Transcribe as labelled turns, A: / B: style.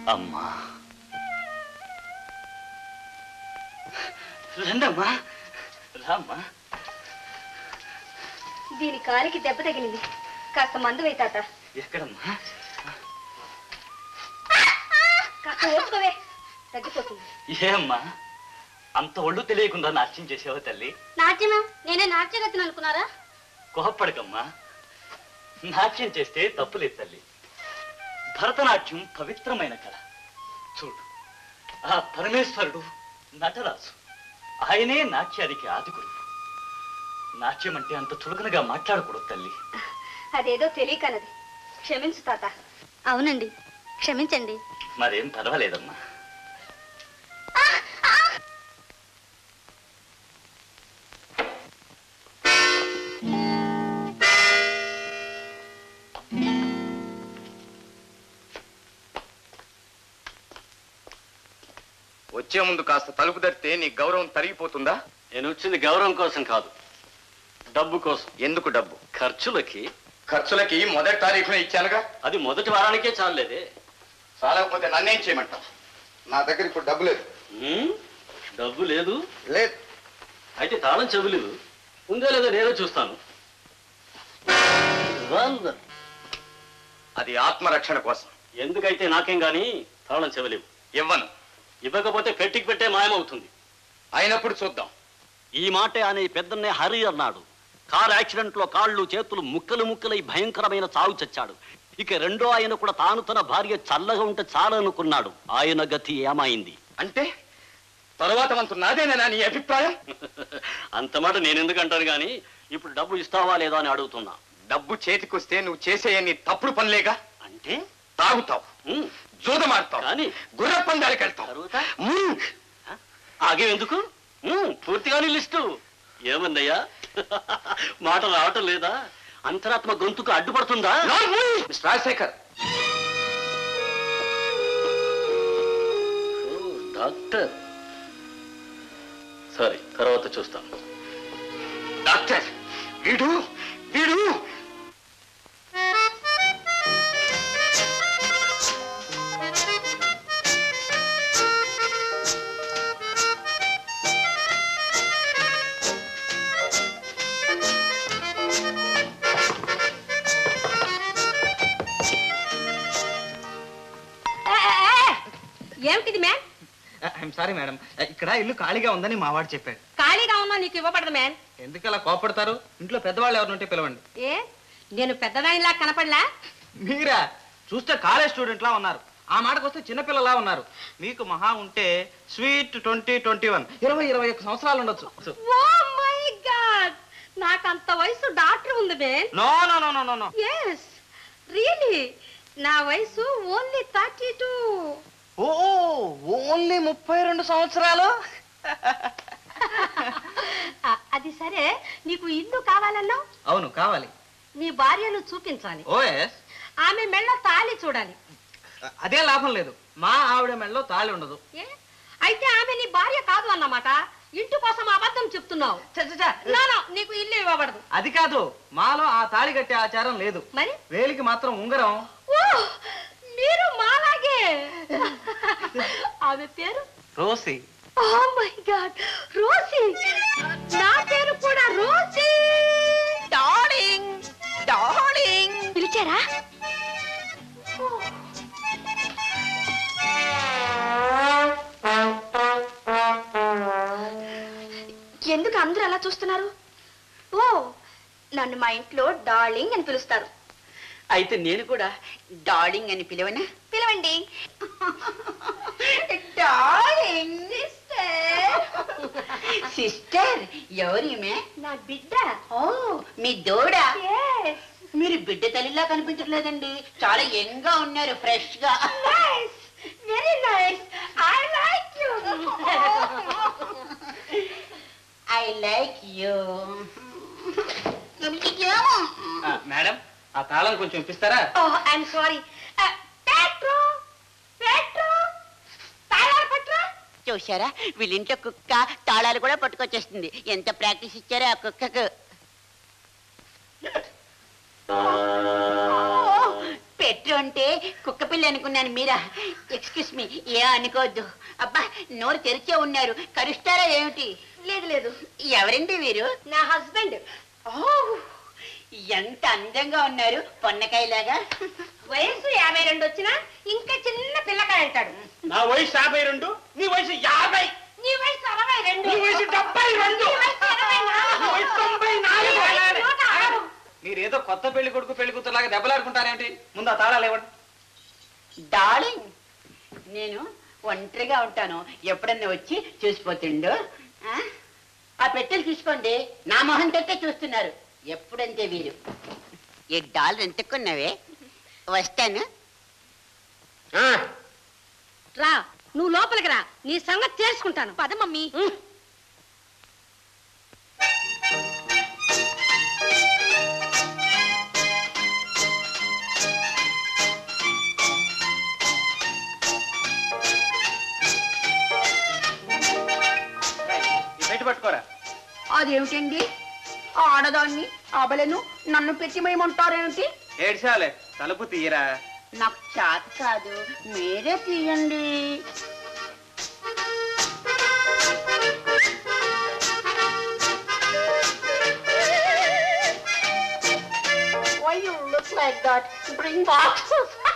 A: అమ్మా రండమ్మా రామ్మా
B: దీని కాలికి దెబ్బ తగిలింది కాస్త మందు వేయి తాత
A: ఎక్కడమ్మా
B: కాస్త ఓర్చుకోవే తగ్గిపోతుంది
A: ఏమ్మా అంత ఒళ్ళు తెలియకుండా నాట్యం చేసావా తల్లి
B: నాట్యమా నేనే నాట్యగతిని అనుకున్నారా
A: కోపడకమ్మా నాట్యం చేస్తే తప్పులేదు తల్లి భరతనాట్యం పవిత్రమైన కళ చూడు ఆ పరమేశ్వరుడు నటరాజు ఆయనే నాట్యానికి ఆది గురువు నాట్యం అంటే అంత చులకనగా మాట్లాడకూడదు తల్లి
B: అదేదో తెలియకనది క్షమించు తాత అవునండి క్షమించండి
A: మరేం పర్వాలేదమ్మా
C: వచ్చే ముందు కాస్త తలుపు తడితే నీ గౌరవం తరిగిపోతుందా
D: నేను వచ్చింది గౌరవం కోసం కాదు డబ్బు కోసం
C: ఎందుకు డబ్బు
D: ఖర్చులకి
C: ఖర్చులకి మొదటి తారీఖున ఇచ్చానుగా
D: అది మొదటి వారానికే చాలేదే
C: చాలకపోతే నన్నేం చేయమంటావు నా దగ్గర ఇప్పుడు డబ్బు లేదు
D: ఉమ్, డబ్బు లేదు
C: లేదు
D: అయితే తాళం చెవులేదు ఉందో లేదో నేనే చూస్తాను రివాల్వర్.
C: అది ఆత్మరక్షణ కోసం
D: ఎందుకైతే నాకేం గాని తాళం చెవలేవు
C: ఇవ్వను
D: ఇవ్వకపోతే పెట్టికి పెట్టే మాయమవుతుంది
C: అయినప్పుడు చూద్దాం
D: ఈ మాటే అనే పెద్దన్నే హరి అన్నాడు కారు యాక్సిడెంట్ లో కాళ్ళు చేతులు ముక్కలు ముక్కలై భయంకరమైన చావు చచ్చాడు ఇక రెండో ఆయన కూడా తాను తన భార్య చల్లగా ఉంటే చాలనుకున్నాడు ఆయన గతి ఏమైంది
C: అంటే తరువాత వంతు నాదేనా నీ అభిప్రాయం
D: అంత మాట నేనెందుకు అంటాను గాని ఇప్పుడు డబ్బు ఇస్తావా లేదా అని అడుగుతున్నా
C: డబ్బు చేతికొస్తే నువ్వు చేసే నీ తప్పుడు పనులేగా
D: అంటే
C: తాగుతావు
D: ఉమ్,
C: జూదమాడతావు
D: కానీ
C: గుర్ర పందాలకు వెళ్తావు
D: తరువాత
C: మ్మ్.
D: ఆగే ఎందుకు ఉమ్, పూర్తిగానే లిస్టు ఏమందయ్యా మాట రావటం లేదా అంతరాత్మ గొంతుకు అడ్డుపడుతుందా
C: నోరు మూయి. మిస్టర్ రాజశేఖర్
D: ఓ, డాక్టర్ సరే తర్వాత చూస్తాను
C: డాక్టర్ వీడు వీడు
B: ఏమిటిది మ్యాన్
E: ఐఎమ్ సారీ మేడం ఇక్కడ ఇల్లు ఖాళీగా ఉందని మా వాడు చెప్పాడు
B: ఖాళీగా ఉన్నా నీకు ఇవ్వబడదు మ్యాన్
E: ఎందుకు అలా కోపడతారు ఇంట్లో పెద్దవాళ్ళు ఎవరు ఉంటే పిలవండి
B: ఏ నేను పెద్దదానిలా కనపడలా
E: మీరా చూస్తే కాలేజ్ స్టూడెంట్ లా ఉన్నారు ఆ మాటకు వస్తే చిన్నపిల్లలా ఉన్నారు మీకు మహా ఉంటే స్వీట్ ట్వంటీ ట్వంటీ వన్ ఇరవై ఇరవై ఒక్క సంవత్సరాలు ఉండొచ్చు
B: ఓ మై గాడ్ నాకు అంత వయసు డాక్టర్ ఉంది man
E: no no no no no no
B: yes really నా వయసు ఓన్లీ థర్టీ టూ
E: ఓ ఓన్లీ ముప్పై రెండు సంవత్సరాలు
B: అది సరే నీకు ఇల్లు కావాలన్నావు
E: అవును కావాలి
B: నీ భార్యను చూపించాలి
E: ఓ ఎస్
B: ఆమె మెళ్ళ తాళి చూడాలి
E: అదే లాభం లేదు మా ఆవిడ మెడలో తాళి ఉండదు
B: ఏ అయితే ఆమె నీ భార్య కాదు అన్నమాట ఇంటి కోసం అబద్ధం చెప్తున్నావు
E: ఛ, ఛ, ఛ.
B: నో, నో, నీకు ఇల్లు ఇవ్వబడదు
E: అది కాదు మాలో ఆ తాళి కట్టే ఆచారం లేదు
B: మరి
E: వేలికి మాత్రం ఉంగరం
B: ఓ మీరు మాలాగే ఆమె పేరు
E: రోసి
B: ఓ మై గాడ్ రోసి నా పేరు కూడా రోసి డార్లింగ్ డార్లింగ్ పిలిచారా ఎందుకు అందరూ అలా చూస్తున్నారు ఓ నన్ను మా ఇంట్లో డార్లింగ్ అని పిలుస్తారు
F: అయితే నేను కూడా డార్లింగ్ అని పిలవనా
B: పిలవండి
F: డార్లింగ్ సిస్టర్ ఎవరిమే
B: నా బిడ్డ
F: ఓ మీ దూడ
B: Yes.
F: మీరు బిడ్డ తల్లిలా కనిపించట్లేదండి చాలా యంగ్ గా ఉన్నారు ఫ్రెష్ గా
B: Nice. Very nice. I like you.
F: I like you
E: ఆ, మేడం ఆ తాళం కొంచెం ఇప్పిస్తారా
B: oh, I'm sorry. Uh, Petro. Petro. తాళాలు పట్రా.
F: చూసారా వీళ్ళింట్లో కుక్క తాళాలు కూడా పట్టుకొచ్చేస్తుంది ఎంత ప్రాక్టీస్ ఇచ్చారో ఆ కుక్కకు పెట్రో అంటే కుక్క పిల్ల అనుకున్నాను మీరా ఎక్స్క్యూస్ మీ ఏ అనుకోవద్దు అబ్బా నోరు తెరిచే ఉన్నారు కరుస్తారా ఏమిటి
B: లేదు లేదు
F: ఎవరండి వీరు
B: నా హస్బెండ్
F: ఓ ఎంత అందంగా ఉన్నారు పొన్నకాయలాగా
B: వయసు యాభై రెండు వచ్చినా ఇంకా చిన్న పిల్లకాయ అంటాడు
E: నా వయసు యాభై రెండు నీ వయసు యాభై
B: నీ వయసు అరవై రెండు
E: నీ వయసు డెబ్బై రెండు
B: నీ వయసు ఎనభై నాలుగు.
E: నీ వయసు తొంభై నాలుగు.
B: నీ వయసు నూట ఆరు.
E: మీరేదో కొత్త పెళ్లి కొడుకు పెళ్లి కూతురులాగా దెబ్బలాడుకుంటారేంటి ముందు ఆ తాళాలు ఇవ్వండి
F: డార్లింగ్ నేను ఒంటరిగా ఉంటాను ఎప్పుడన్నా వచ్చి చూసిపోతుండు ఆ? ఆ పెట్టెలు చూసుకోండి నా మొహం తట్టే చూస్తున్నారు ఎప్పుడంతే వీరు ఈ డాలర్ ఎంత కొన్నావే వస్తాను
B: రా నువ్వు లోపలికి రా నీ సంగతి తెలుసుకుంటాను పద మమ్మీ
E: ఈ పెట్టి పట్టుకోరా
F: అదేమిటండి ఆడదాన్ని అబలను నన్ను పెట్టిమేయమంటారేమిటి
E: ఏడ్చాలే తలుపు తీయరా
F: నాకు చేత కాదు మీరే తీయండి Why you look like that? Bring boxes.